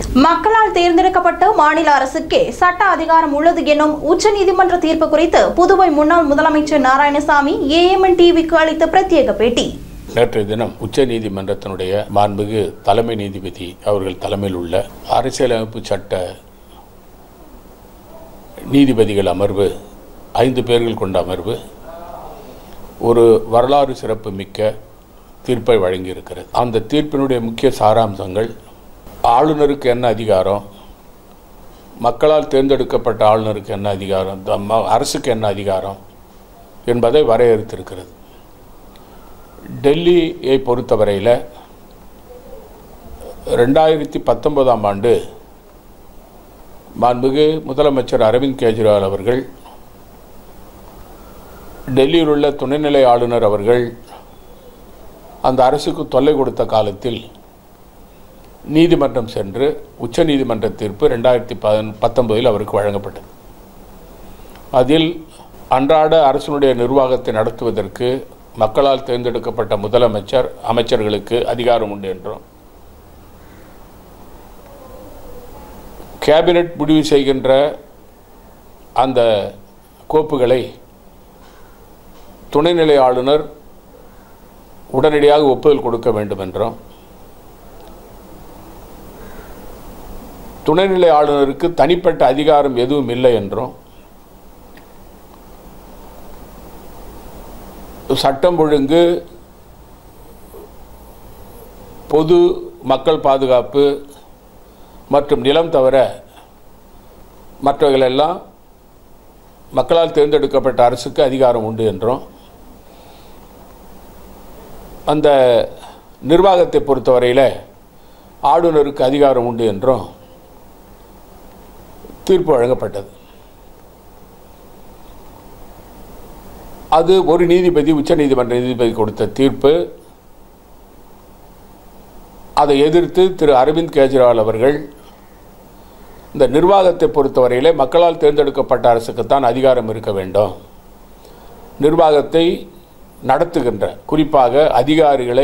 மக்களால் தேர்ந்தெடுக்கப்பட்ட மாநில அரசுக்கே சட்ட அதிகாரம் உள்ளது எனும் உச்சநீதிமன்ற தீர்ப்பு குறித்து புதுவை முன்னாள் முதலமைச்சர் நாராயணசாமி ஏஎம்என் டிவிக்கு அளித்த பிரத்யேக பேட்டி நேற்றைய தினம் உச்ச நீதிமன்றத்தினுடைய மாண்புமிகு தலைமை நீதிபதி அவர்கள் தலைமையில் உள்ள அரசியலமைப்பு சட்ட நீதிபதிகள் அமர்வு ஐந்து பேர்கள் கொண்ட அமர்வு ஒரு வரலாறு சிறப்பு மிக்க தீர்ப்பை வழங்கியிருக்கிறது அந்த தீர்ப்பினுடைய முக்கிய சாராம்சங்கள் ஆளுநருக்கு என்ன அதிகாரம் மக்களால் தேர்ந்தெடுக்கப்பட்ட ஆளுநருக்கு என்ன அதிகாரம் த- ம- அரசுக்கு என்ன அதிகாரம் என்பதை வரையறுத்திருக்கிறது டெல்லியை பொறுத்தவரையில் ரெண்டாயிரத்தி பத்தொன்பதாம் ஆண்டு மாண்புமிகு முதலமைச்சர் அரவிந்த் கெஜ்ரிவால் அவர்கள் டெல்லியில் உள்ள துணைநிலை ஆளுநர் அவர்கள் அந்த அரசுக்கு தொல்லை கொடுத்த காலத்தில் நீதிமன்றம் சென்று உச்ச நீதிமன்ற தீர்ப்பு ரெண்டாயிரத்தி பதன் பத்தொன்பதில் அவருக்கு வழங்கப்பட்டது அதில் அன்றாட அரசினுடைய நிர்வாகத்தை நடத்துவதற்கு மக்களால் தேர்ந்தெடுக்கப்பட்ட முதலமைச்சர் அமைச்சர்களுக்கு அதிகாரம் உண்டு என்றும் கேபினெட் முடிவு செய்கின்ற அந்த கோப்புகளை துணைநிலை ஆளுநர் உடனடியாக ஒப்புதல் கொடுக்க வேண்டும் என்றும் துணைநிலை ஆளுநருக்கு தனிப்பட்ட அதிகாரம் எதுவும் இல்லை என்றும் சட்டம் ஒழுங்கு பொது மக்கள் பாதுகாப்பு மற்றும் நிலம் தவிர மற்றவைகளெல்லாம் மக்களால் தேர்ந்தெடுக்கப்பட்ட அரசுக்கு அதிகாரம் உண்டு என்றும் அந்த நிர்வாகத்தை பொறுத்தவரையில் ஆளுநருக்கு அதிகாரம் உண்டு என்றும் தீர்ப்பு வழங்கப்பட்டது அது ஒரு நீதிபதி உச்சநீதிமன்ற நீதிபதி கொடுத்த தீர்ப்பு அதை எதிர்த்து திரு அரவிந்த் கெஜ்ரிவால் அவர்கள் இந்த நிர்வாகத்தை பொறுத்தவரையிலே மக்களால் தேர்ந்தெடுக்கப்பட்ட அரசுக்குத்தான் அதிகாரம் இருக்க வேண்டும் நிர்வாகத்தை நடத்துகின்ற குறிப்பாக அதிகாரிகளை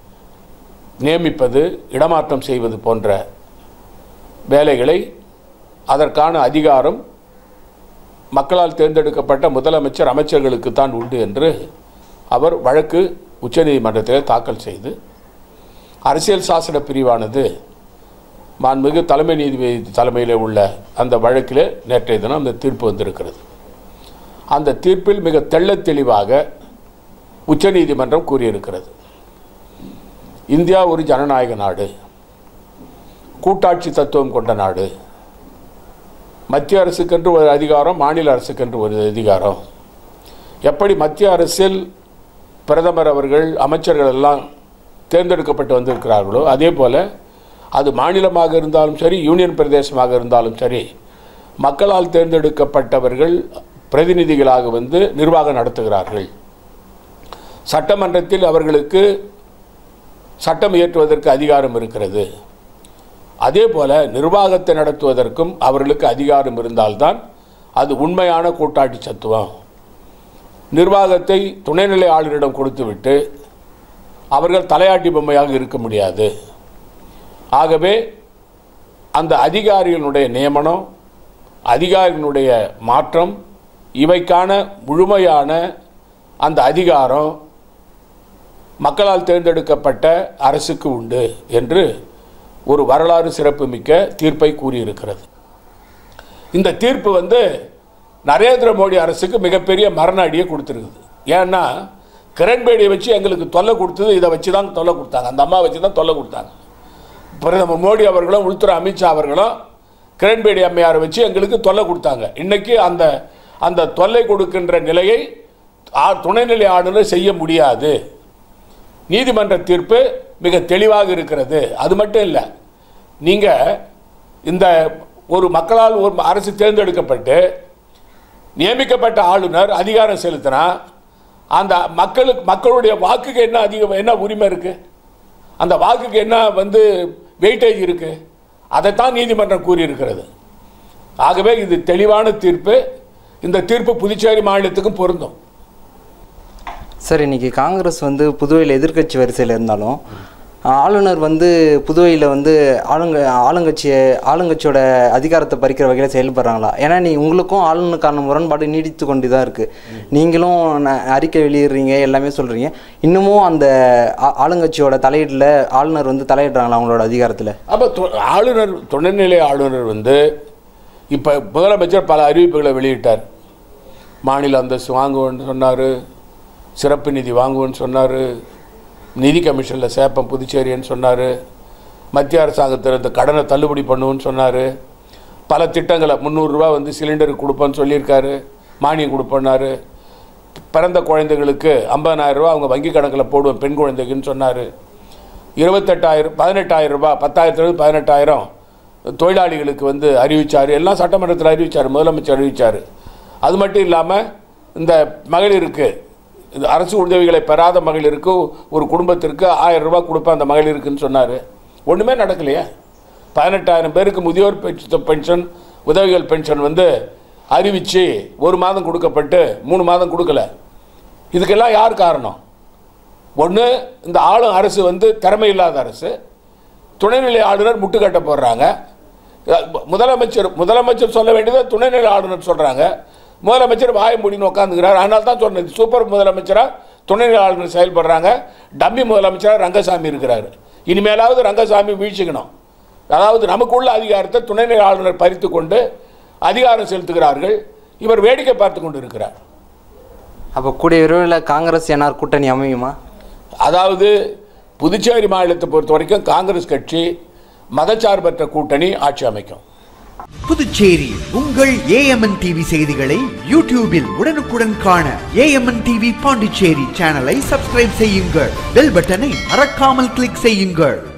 நியமிப்பது இடமாற்றம் செய்வது போன்ற வேலைகளை அதற்கான அதிகாரம் மக்களால் தேர்ந்தெடுக்கப்பட்ட முதலமைச்சர் அமைச்சர்களுக்கு தான் உண்டு என்று அவர் வழக்கு உச்சநீதிமன்றத்தில் தாக்கல் செய்து அரசியல் சாசன பிரிவானது மாண்புமிகு தலைமை நீதிபதி தலைமையில் உள்ள அந்த வழக்கில் நேற்றைய தினம் அந்த தீர்ப்பு வந்திருக்கிறது அந்த தீர்ப்பில் மிக தெள்ளத் தெளிவாக உச்சநீதிமன்றம் கூறியிருக்கிறது இந்தியா ஒரு ஜனநாயக நாடு கூட்டாட்சி தத்துவம் கொண்ட நாடு மத்திய அரசுக்கென்று ஒரு அதிகாரம் மாநில அரசுக்கென்று ஒரு அதிகாரம் எப்படி மத்திய அரசில் பிரதமர் அவர்கள் அமைச்சர்கள் எல்லாம் தேர்ந்தெடுக்கப்பட்டு வந்திருக்கிறார்களோ அதே போல் அது மாநிலமாக இருந்தாலும் சரி யூனியன் பிரதேசமாக இருந்தாலும் சரி மக்களால் தேர்ந்தெடுக்கப்பட்டவர்கள் பிரதிநிதிகளாக வந்து நிர்வாகம் நடத்துகிறார்கள் சட்டமன்றத்தில் அவர்களுக்கு சட்டம் இயற்றுவதற்கு அதிகாரம் இருக்கிறது அதே போல நிர்வாகத்தை நடத்துவதற்கும் அவர்களுக்கு அதிகாரம் இருந்தால்தான் அது உண்மையான கூட்டாட்சி சத்துவம் நிர்வாகத்தை துணைநிலை ஆளுநரிடம் கொடுத்துவிட்டு அவர்கள் தலையாட்டி பொம்மையாக இருக்க முடியாது ஆகவே அந்த அதிகாரிகளுடைய நியமனம் அதிகாரிகளுடைய மாற்றம் இவைக்கான முழுமையான அந்த அதிகாரம் மக்களால் தேர்ந்தெடுக்கப்பட்ட அரசுக்கு உண்டு என்று ஒரு வரலாறு சிறப்புமிக்க தீர்ப்பை கூறியிருக்கிறது இந்த தீர்ப்பு வந்து நரேந்திர மோடி அரசுக்கு மிகப்பெரிய மரண அடியை கொடுத்துருக்குது ஏன்னா கிரண்பேடியை வச்சு எங்களுக்கு தொல்லை கொடுத்தது இதை வச்சு தான் தொல்லை கொடுத்தாங்க அந்த அம்மா வச்சு தான் தொல்லை கொடுத்தாங்க பிரதமர் மோடி அவர்களும் உள்துறை அமித்ஷா அவர்களும் கிரண்பேடி அம்மையாரை வச்சு எங்களுக்கு தொல்லை கொடுத்தாங்க இன்னைக்கு அந்த அந்த தொல்லை கொடுக்கின்ற நிலையை ஆ- துணைநிலை ஆளுநர் செய்ய முடியாது நீதிமன்ற தீர்ப்பு மிக தெளிவாக இருக்கிறது அது மட்டும் இல்லை நீங்கள் இந்த ஒரு மக்களால் ஒரு அரசு தேர்ந்தெடுக்கப்பட்டு நியமிக்கப்பட்ட ஆளுநர் அதிகாரம் செலுத்தினா அந்த மக்களுக்கு மக்களுடைய வாக்குக்கு என்ன அதிகம் என்ன உரிமை இருக்கு அந்த வாக்குக்கு என்ன வந்து வெயிட்டேஜ் இருக்கு அதைத்தான் நீதிமன்றம் கூறியிருக்கிறது ஆகவே இது தெளிவான தீர்ப்பு இந்த தீர்ப்பு புதுச்சேரி மாநிலத்துக்கும் பொருந்தும் சார் இன்னைக்கு காங்கிரஸ் வந்து புதுவையில் எதிர்க்கட்சி வரிசையில் இருந்தாலும் ஆளுநர் வந்து புதுவையில் வந்து ஆளுங்க ஆளுங்கட்சியை ஆளுங்கட்சியோட அதிகாரத்தை பறிக்கிற வகையில் செயல்படுறாங்களா ஏன்னா நீ உங்களுக்கும் ஆளுநருக்கான முரண்பாடு நீடித்து கொண்டு தான் இருக்குது நீங்களும் ந- அறிக்கை வெளியிடுறீங்க எல்லாமே சொல்கிறீங்க இன்னமும் அந்த ஆ- ஆளுங்கட்சியோட தலையீட்டில் ஆளுநர் வந்து தலையிடுறாங்களா அவங்களோட அதிகாரத்தில் அப்போ து- ஆளுநர் துணைநிலை ஆளுநர் வந்து இப்போ முதலமைச்சர் பல அறிவிப்புகளை வெளியிட்டார் மாநில அந்தஸ்து வாங்குவேன்னு சொன்னார் சிறப்பு நிதி வாங்குவேன்னு சொன்னார் நிதி கமிஷனில் சேப்பம் புதுச்சேரின்னு சொன்னார் மத்திய அரசாங்கத்தில் இந்த கடனை தள்ளுபடி பண்ணுவேன்னு சொன்னார் பல திட்டங்களை முந்நூறுரூவா வந்து சிலிண்டருக்கு கொடுப்பேன்னு சொல்லியிருக்காரு மானியம் கொடுப்பேன்னாரு பிறந்த குழந்தைகளுக்கு 50000 ரூபாய் அவங்க வங்கி கணக்கில் போடுவேன் பெண் குழந்தைக்குன்னு சொன்னார் இருபத்தெட்டாயிரம் பதினெட்டாயிரம் ரூபாய் பத்தாயிரத்துலேருந்து பதினெட்டாயிரம் தொழிலாளிகளுக்கு வந்து அறிவிச்சார் எல்லாம் சட்டமன்றத்தில் அறிவிச்சார் முதலமைச்சர் அறிவிச்சார் அது மட்டும் இல்லாமல் இந்த மகளிருக்கு இந்த அரசு உதவிகளை பெறாத மகளிருக்கு ஒரு குடும்பத்திற்கு ஆயிரம் ரூபாய் கொடுப்பேன் அந்த மகளிருக்குன்னு சொன்னார் ஒன்றுமே நடக்கலையே பதினெட்டாயிரம் பேருக்கு முதியோர் பென்ஷ- பென்ஷன் உதவிகள் பென்ஷன் வந்து அறிவித்து ஒரு மாதம் கொடுக்கப்பட்டு மூணு மாதம் கொடுக்கல இதுக்கெல்லாம் யார் காரணம் ஒன்று இந்த ஆளும் அரசு வந்து திறமை இல்லாத அரசு துணைநிலை ஆளுநர் முட்டுக்கட்ட போடுறாங்க அஹ் முதலமைச்சர் முதலமைச்சர் சொல்ல வேண்டியதை துணைநிலை ஆளுநர் சொல்கிறாங்க முதலமைச்சர் வாய முடின்னு உட்காந்துக்கிறார் அதனால தான் சொன்னேன் சூப்பர் முதலமைச்சராக துணைநிலை ஆளுநர் செயல்படுறாங்க டம்மி முதலமைச்சராக ரங்கசாமி இருக்கிறார் இனிமேலாவது ரங்கசாமி வீழ்ச்சிக்கணும் அதாவது நமக்குள்ள அதிகாரத்தை துணைநிலை ஆளுநர் பறித்து கொண்டு அதிகாரம் செலுத்துகிறார்கள் இவர் வேடிக்கை பார்த்து கொண்டு இருக்கிறார் அப்போ கூடிய விரைவில் காங்கிரஸ் என்ஆர் கூட்டணி அமையுமா அதாவது புதுச்சேரி மாநிலத்தை பொறுத்த வரைக்கும் காங்கிரஸ் கட்சி மதச்சார்பற்ற கூட்டணி ஆட்சி அமைக்கும் புதுச்சேரி உங்கள் ஏஎம்என் டிவி செய்திகளை யூடியூபில் உடனுக்குடன் காண ஏஎம்என் டிவி பாண்டிச்சேரி சேனலை சப்ஸ்கிரைப் செய்யுங்கள் பெல் பட்டனை மறக்காமல் கிளிக் செய்யுங்கள்